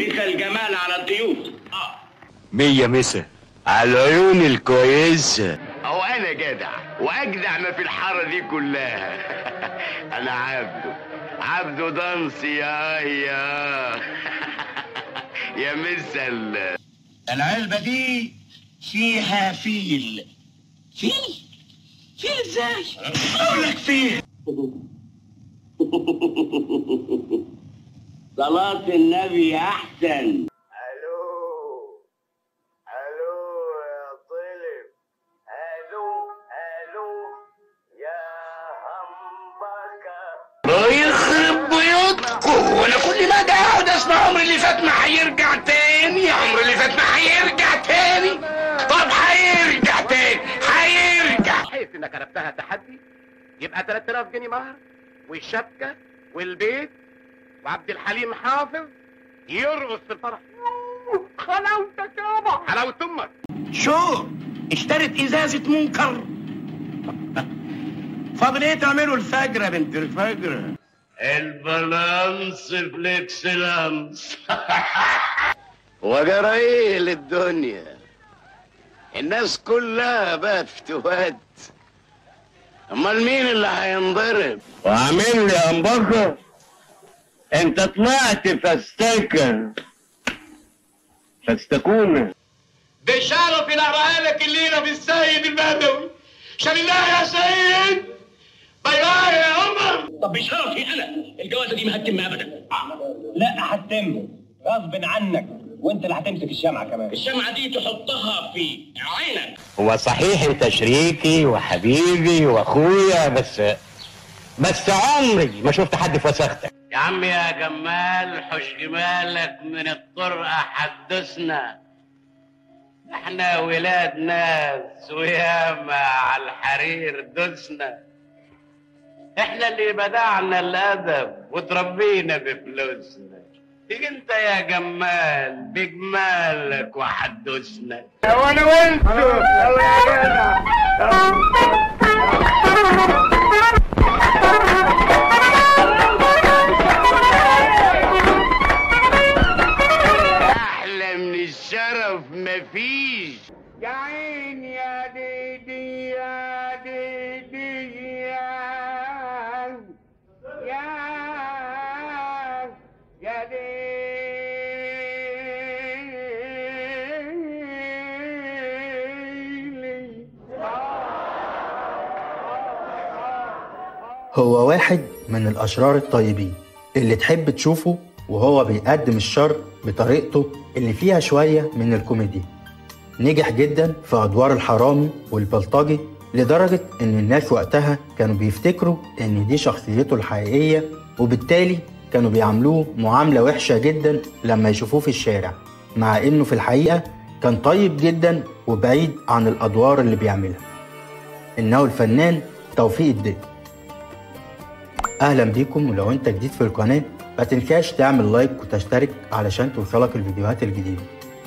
مسا الجمال على الضيوف اه مية مسا على العيون الكويسة هو انا جدع واجدع ما في الحاره دي كلها انا عبده عبده دانسي يا يا يا مثل العلبة دي فيها فيل فيل؟ فيل ازاي؟ اقول لك فيل صلاة النبي احسن الو الو يا طلب الو الو يا همبكه ما يخرب بيوتكم وانا كل ما ده اقعد اسمع عمري اللي فات ما هيرجع تاني عمري اللي فات ما هيرجع تاني طب هيرجع تاني هيرجع حيث انك كتبتها تحدي يبقى 3000 جنيه مهر والشبكه والبيت وعبد الحليم حافظ يرقص في الفرح حلاوتك يابا حلاوه امك شو اشترت ازازة منكر فاضل ايه تعملوا الفجر يا بنت الفجر البالانس فليكسلانس وجرايه للدنيا الناس كلها بقت فتوات امال مين اللي هينضرب وعامل لي أنبكة انت طلعت فاستكر فاستكونة بشرف نقراها لك الليله بالسيد البدوي شال الله يا سيد باي باي يا عمر طب بشرفي انا الجوازة دي ما هتتم ابدا لا هتتم غصب عنك وانت اللي هتمسك الشمعة كمان الشمعة دي تحطها في عينك هو صحيح انت شريكي وحبيبي واخويا بس بس عمري ما شفت حد في وساختك يا عم يا جمال حش جمالك من الطرقة حدثنا احنا ولاد ناس وياما على الحرير دسنا احنا اللي بدعنا الادب وتربينا بفلوسنا تيجي انت يا جمال بجمالك وحدثنا وانا وانتو يلا يا جدع احلى من الشرف مفيش يا عين يا ديدي يا ديدي يا يا يا ديلي هو واحد من الأشرار الطيبين اللي تحب تشوفه وهو بيقدم الشر بطريقته اللي فيها شوية من الكوميديا نجح جدا في أدوار الحرامي والبلطجي لدرجة إن الناس وقتها كانوا بيفتكروا إن دي شخصيته الحقيقية وبالتالي كانوا بيعاملوه معاملة وحشة جدا لما يشوفوه في الشارع مع إنه في الحقيقة كان طيب جدا وبعيد عن الأدوار اللي بيعملها إنه الفنان توفيق الدين اهلا بيكم ولو انت جديد في القناه ما تنساش تعمل لايك وتشترك علشان توصلك الفيديوهات الجديده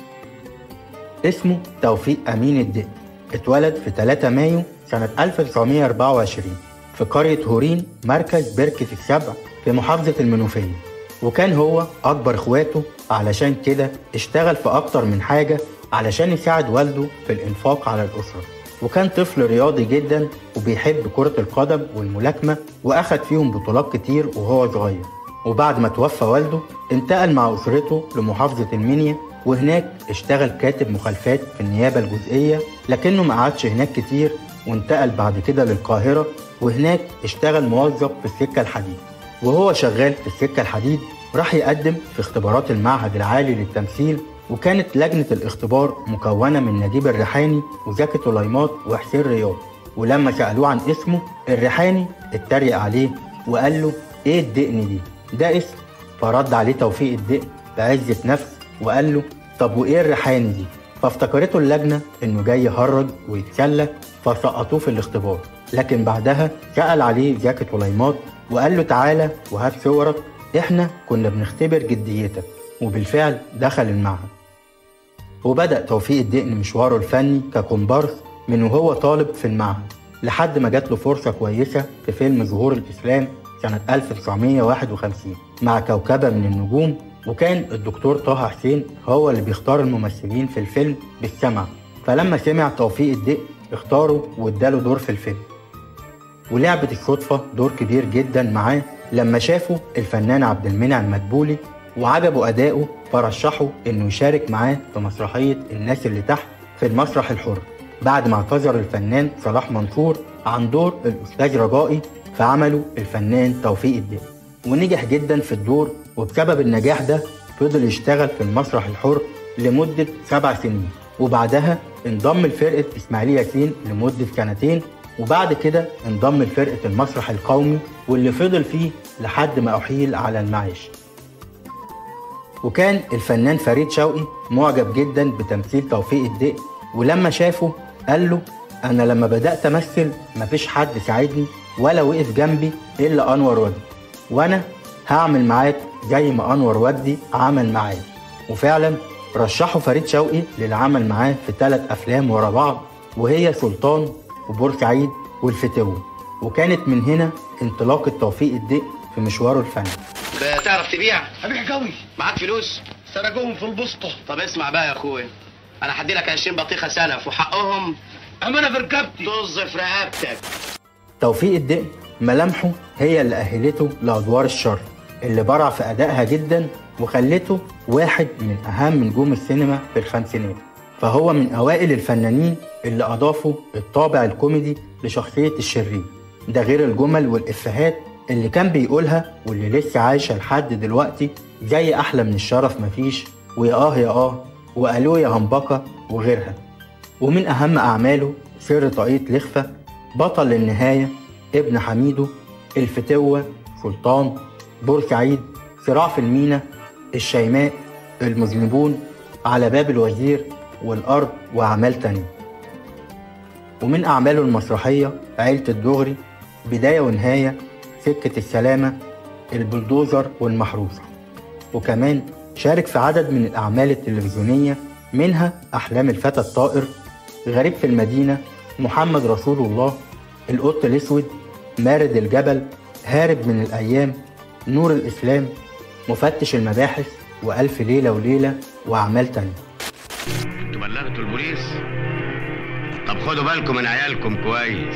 اسمه توفيق امين الدق اتولد في 3 مايو سنة 1924 في قرية هورين مركز بركة السبع في محافظة المنوفية وكان هو أكبر إخواته علشان كده اشتغل في أكتر من حاجة علشان يساعد والده في الإنفاق على الأسرة وكان طفل رياضي جدا وبيحب كرة القدم والملاكمة وأخد فيهم بطولات كتير وهو صغير وبعد ما توفى والده انتقل مع أسرته لمحافظة المنيا وهناك اشتغل كاتب مخالفات في النيابة الجزئية لكنه ما قعدش هناك كتير وانتقل بعد كده للقاهرة وهناك اشتغل موظف في السكة الحديد وهو شغال في السكة الحديد راح يقدم في اختبارات المعهد العالي للتمثيل وكانت لجنة الاختبار مكونة من نجيب الريحاني وزكي طليمات وحسين رياض ولما سألوه عن اسمه الريحاني اتريق عليه وقال له ايه الدقن دي ده اسم فرد عليه توفيق الدقن بعزة نفس وقال له طب وايه الريحاني دي فافتكرته اللجنة انه جاي يهرج ويتسلى فسقطوه في الاختبار لكن بعدها سأل عليه زكي طليمات وقال له تعالى وهات صورك احنا كنا بنختبر جديتك وبالفعل دخل المعهد وبدأ توفيق الدقن مشواره الفني ككومبارس من وهو طالب في المعهد لحد ما جات له فرصة كويسة في فيلم ظهور الإسلام سنة 1951 مع كوكبة من النجوم وكان الدكتور طه حسين هو اللي بيختار الممثلين في الفيلم بالسمع فلما سمع توفيق الدق اختاره واداله دور في الفيلم ولعبت الصدفة دور كبير جدا معاه لما شافوا الفنان عبد المنعم مدبولي وعجبه أداؤه فرشحه إنه يشارك معاه في مسرحية الناس اللي تحت في المسرح الحر بعد ما اعتذر الفنان صلاح منصور عن دور الأستاذ رجائي في عمله الفنان توفيق الدق ونجح جدا في الدور وبسبب النجاح ده فضل يشتغل في المسرح الحر لمدة سبع سنين وبعدها انضم لفرقة إسماعيل ياسين لمدة سنتين وبعد كده انضم لفرقة المسرح القومي واللي فضل فيه لحد ما أحيل على المعاش وكان الفنان فريد شوقي معجب جدا بتمثيل توفيق الدق ولما شافه قال له أنا لما بدأت أمثل مفيش حد ساعدني ولا وقف جنبي إلا أنور وجدي وأنا هعمل معاك زي ما أنور وجدي عمل معايا وفعلا رشحوا فريد شوقي للعمل معاه في ثلاث أفلام ورا بعض وهي سلطان وبورسعيد والفتوة وكانت من هنا انطلاقة توفيق الدق في مشواره الفني بتعرف تبيع ابيع قوي معاك فلوس سرقوهم في البسطة طب اسمع بقى يا اخويا انا هدي لك 20 بطيخه سلف وحقهم امانة في رقبتي طز في رقبتك توفيق الدق ملامحه هي اللي أهلته لأدوار الشر اللي برع في أدائها جدا وخلته واحد من أهم نجوم السينما في الخمسينات فهو من أوائل الفنانين اللي أضافوا الطابع الكوميدي لشخصية الشرير ده غير الجمل والإفيهات اللي كان بيقولها واللي لسه عايشة لحد دلوقتي زي أحلى من الشرف مفيش ويا آه يا آه وقالوا يا همبكة وغيرها ومن أهم أعماله سر طاقية لخفة بطل للنهاية ابن حميدو الفتوة سلطان بورسعيد صراع في المينا الشيماء المذنبون على باب الوزير والأرض وأعمال تانية ومن أعماله المسرحية عيلة الدغري بداية ونهاية سكة السلامة البلدوزر والمحروسة وكمان شارك في عدد من الأعمال التلفزيونية منها أحلام الفتى الطائر غريب في المدينة محمد رسول الله القط الأسود مارد الجبل هارب من الأيام نور الإسلام مفتش المباحث وألف ليلة وليلة وأعمال تانية انتوا بلغتوا البوليس طب خدوا بالكم من عيالكم كويس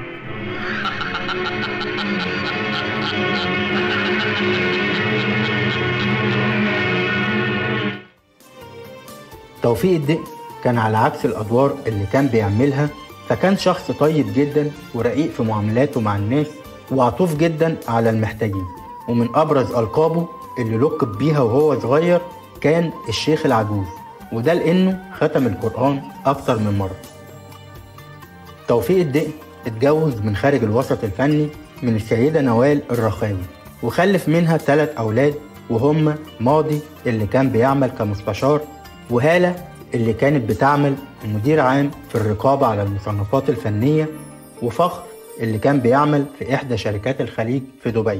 توفيق الدق كان على عكس الأدوار اللي كان بيعملها فكان شخص طيب جدا ورقيق في معاملاته مع الناس وعطوف جدا على المحتاجين ومن أبرز ألقابه اللي لقب بيها وهو صغير كان الشيخ العجوز وده لأنه ختم القرآن أكتر من مرة توفيق الدق اتجوز من خارج الوسط الفني من السيدة نوال الرخاوي وخلف منها ثلاث أولاد وهم ماضي اللي كان بيعمل كمستشار وهالة اللي كانت بتعمل مدير عام في الرقابة على المصنفات الفنية وفخر اللي كان بيعمل في إحدى شركات الخليج في دبي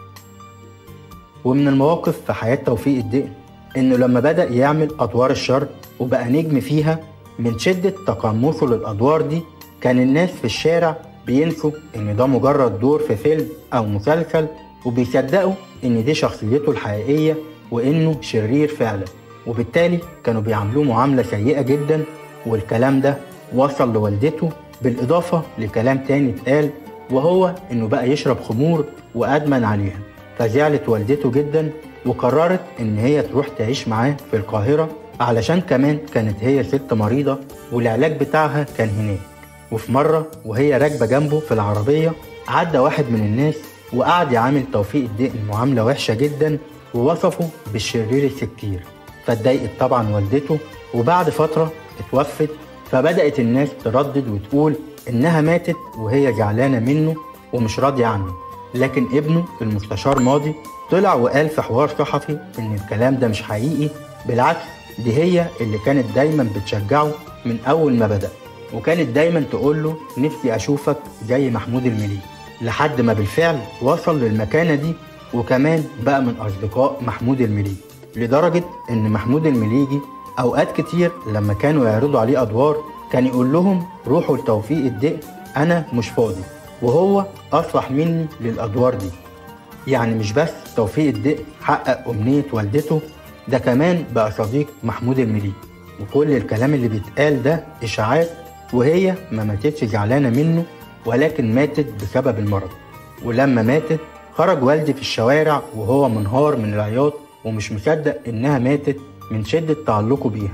ومن المواقف في حياة توفيق الدق إنه لما بدأ يعمل أدوار الشر وبقى نجم فيها من شدة تقمصه للأدوار دي كان الناس في الشارع بينسوا إن ده مجرد دور في فيلم أو مسلسل وبيصدقوا إن دي شخصيته الحقيقية وإنه شرير فعلا وبالتالي كانوا بيعاملوه معاملة سيئة جدا والكلام ده وصل لوالدته بالإضافة لكلام تاني اتقال وهو إنه بقى يشرب خمور وأدمن عليها فزعلت والدته جدا وقررت إن هي تروح تعيش معاه في القاهرة علشان كمان كانت هي ست مريضة والعلاج بتاعها كان هناك وفي مرة وهي راكبة جنبه في العربية عدى واحد من الناس وقعد يعامل توفيق الدقن معاملة وحشة جدا ووصفه بالشرير الستير فاتضايقت طبعا والدته وبعد فترة اتوفت فبدأت الناس تردد وتقول إنها ماتت وهي زعلانة منه ومش راضية عنه لكن ابنه المستشار ماضي طلع وقال في حوار صحفي إن الكلام ده مش حقيقي بالعكس دي هي اللي كانت دايما بتشجعه من أول ما بدأ وكانت دايما تقول له نفسي أشوفك زي محمود المليجي لحد ما بالفعل وصل للمكانة دي وكمان بقى من أصدقاء محمود المليجي لدرجة إن محمود المليجي أوقات كتير لما كانوا يعرضوا عليه أدوار كان يقول لهم روحوا لتوفيق الدق أنا مش فاضي وهو أصلح مني للأدوار دي يعني مش بس توفيق الدق حقق أمنية والدته ده كمان بقى صديق محمود المليجي وكل الكلام اللي بيتقال ده إشاعات وهي ما ماتتش زعلانة منه ولكن ماتت بسبب المرض ولما ماتت خرج والدي في الشوارع وهو منهار من العياط ومش مصدق إنها ماتت من شدة تعلقه بيها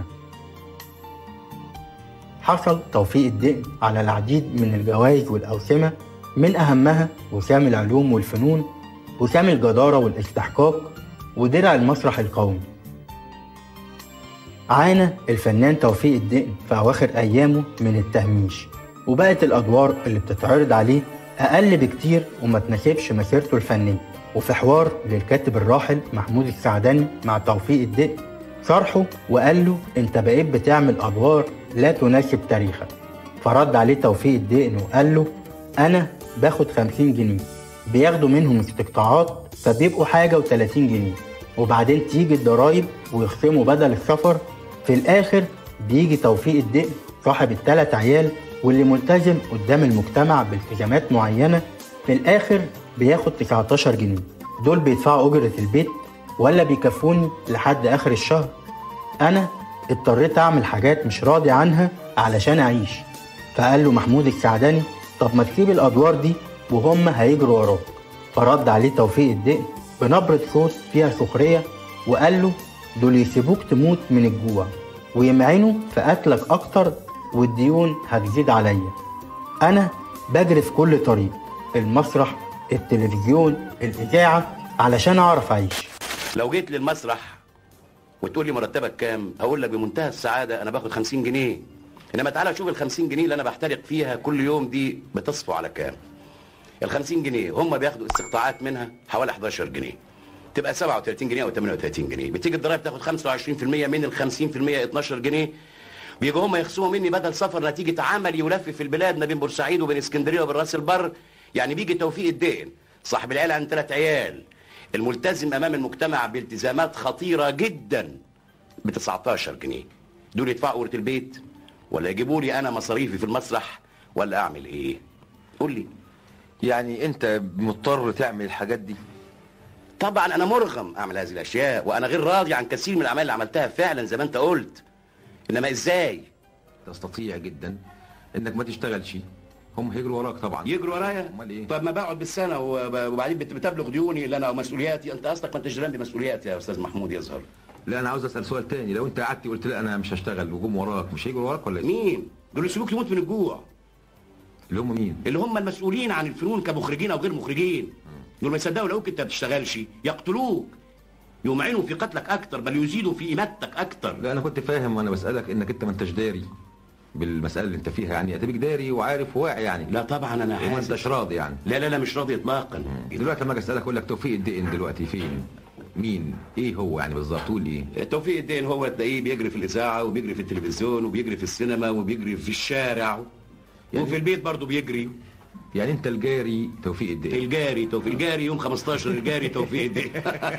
حصل توفيق الدقن على العديد من الجوائز والأوسمة من أهمها وسام العلوم والفنون وسام الجدارة والاستحقاق ودرع المسرح القومي عانى الفنان توفيق الدقن في أواخر أيامه من التهميش وبقت الأدوار اللي بتتعرض عليه أقل بكتير وما تناسبش مسيرته الفنية وفي حوار للكاتب الراحل محمود السعدني مع توفيق الدقن صرحه وقال له انت بقيت بتعمل ادوار لا تناسب تاريخك فرد عليه توفيق الدقن وقال له انا باخد 50 جنيه بياخدوا منهم استقطاعات فبيبقوا حاجة و30 جنيه وبعدين تيجي الضرايب ويخصموا بدل السفر في الاخر بيجي توفيق الدقن صاحب الثلاث عيال واللي ملتزم قدام المجتمع بالتزامات معينة في الاخر بياخد 19 جنيه دول بيدفعوا اجرة البيت ولا بيكفوني لحد اخر الشهر انا اضطريت اعمل حاجات مش راضي عنها علشان اعيش فقال له محمود السعداني طب ما تسيب الادوار دي وهم هيجروا وراك فرد عليه توفيق الدقن بنبرة صوت فيها سخرية وقال له دول يسيبوك تموت من الجوع ويمعنوا في قتلك اكتر والديون هتزيد عليا انا بجري في كل طريق المسرح التلفزيون الاذاعة علشان اعرف اعيش لو جيت للمسرح وتقول لي مرتبك كام هقول لك بمنتهى السعاده انا باخد 50 جنيه انما تعالى شوف ال 50 جنيه اللي انا بحترق فيها كل يوم دي بتصفوا على كام ال 50 جنيه هم بياخدوا استقطاعات منها حوالي 11 جنيه تبقى 37 جنيه او 38 جنيه بتيجي الضرايب تاخد 25% من ال 50% 12 جنيه بيجوا هم يخصموا مني بدل سفر نتيجه عملي ولف في البلاد ما بين بورسعيد وبين اسكندريه وبين راس البر يعني بيجي توفيق الدين صاحب العيله عن ثلاث عيال الملتزم امام المجتمع بالتزامات خطيره جدا ب 19 جنيه دول يدفعوا اجره البيت ولا يجيبوا لي انا مصاريفي في المسرح ولا اعمل ايه قول لي يعني انت مضطر تعمل الحاجات دي طبعا انا مرغم اعمل هذه الاشياء وانا غير راضي عن كثير من الاعمال اللي عملتها فعلا زي ما انت قلت انما ازاي تستطيع جدا انك ما تشتغلش هم هيجروا وراك طبعا يجروا ورايا امال ايه طب ما بقعد بالسنه وب- وبعدين بت- بتبلغ ديوني اللي انا ومسؤولياتي انت اصلك ما انتش دران بمسؤولياتي يا استاذ محمود يظهر لا انا عاوز اسال سؤال تاني لو انت قعدت قلت لا انا مش هشتغل وجم وراك مش هيجروا وراك ولا ايه مين دول يسيبوك تموت من الجوع اللي هم مين اللي هم المسؤولين عن الفنون كمخرجين او غير مخرجين دول ما يصدقوا لو انت ما بتشتغلش يقتلوك يمعنوا في قتلك اكتر بل يزيدوا في قيمتك اكتر لا انا كنت فاهم وانا بسالك انك انت ما انتش داري بالمساله اللي انت فيها يعني اتبك داري وعارف وواعي يعني لا طبعا انا وما حاسس انتش راضي يعني لا لا لا مش راضي اطلاقا دلوقتي لما اجي اسالك اقول لك توفيق الدقن دلوقتي فين مين ايه هو يعني بالظبط قول لي ايه توفيق الدين هو تلاقيه بيجري في الاذاعه وبيجري في التلفزيون وبيجري في السينما وبيجري في الشارع يعني- وفي البيت برضه بيجري يعني انت الجاري توفيق الدقن الجاري توفيق الجاري يوم 15 الجاري توفيق الدين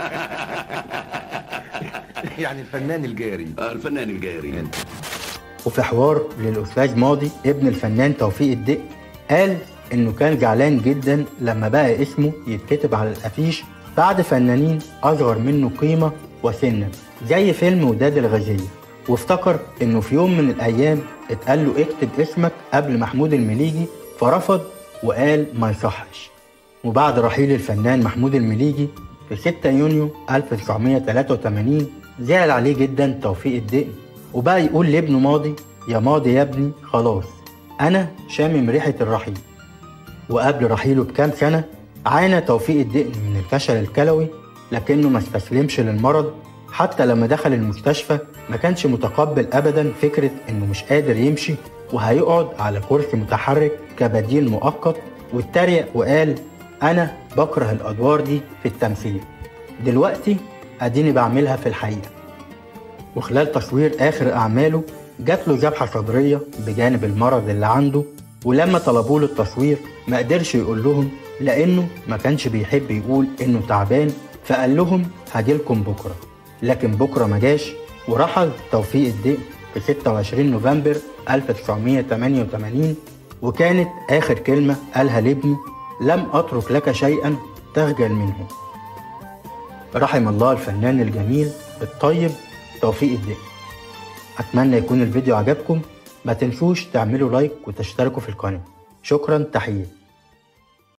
يعني الفنان الجاري آه، الفنان الجاري انت وفي حوار للأستاذ ماضي ابن الفنان توفيق الدق قال إنه كان زعلان جدا لما بقى اسمه يتكتب على الأفيش بعد فنانين أصغر منه قيمة وسنا زي فيلم وداد الغزية وافتكر إنه في يوم من الأيام اتقال له اكتب اسمك قبل محمود المليجي فرفض وقال ما يصحش وبعد رحيل الفنان محمود المليجي في 6 يونيو 1983 زعل عليه جدا توفيق الدقن وبقى يقول لابنه ماضي يا ماضي يا ابني خلاص أنا شامم ريحة الرحيل وقبل رحيله بكام سنة عانى توفيق الدقن من الفشل الكلوي لكنه ما استسلمش للمرض حتى لما دخل المستشفى ما كانش متقبل أبدا فكرة إنه مش قادر يمشي وهيقعد على كرسي متحرك كبديل مؤقت واتريق وقال أنا بكره الأدوار دي في التمثيل دلوقتي أديني بعملها في الحقيقة وخلال تصوير آخر أعماله جات له ذبحة صدرية بجانب المرض اللي عنده ولما طلبوا له التصوير ما قدرش يقول لهم لأنه ما كانش بيحب يقول إنه تعبان فقال لهم هاجيلكم بكرة لكن بكرة ما جاش ورحل توفيق الدين في 26 نوفمبر 1988 وكانت آخر كلمة قالها لابني لم أترك لك شيئا تخجل منه رحم الله الفنان الجميل الطيب توفيق الدقي أتمنى يكون الفيديو عجبكم ما تنسوش تعملوا لايك وتشتركوا في القناة شكرا تحية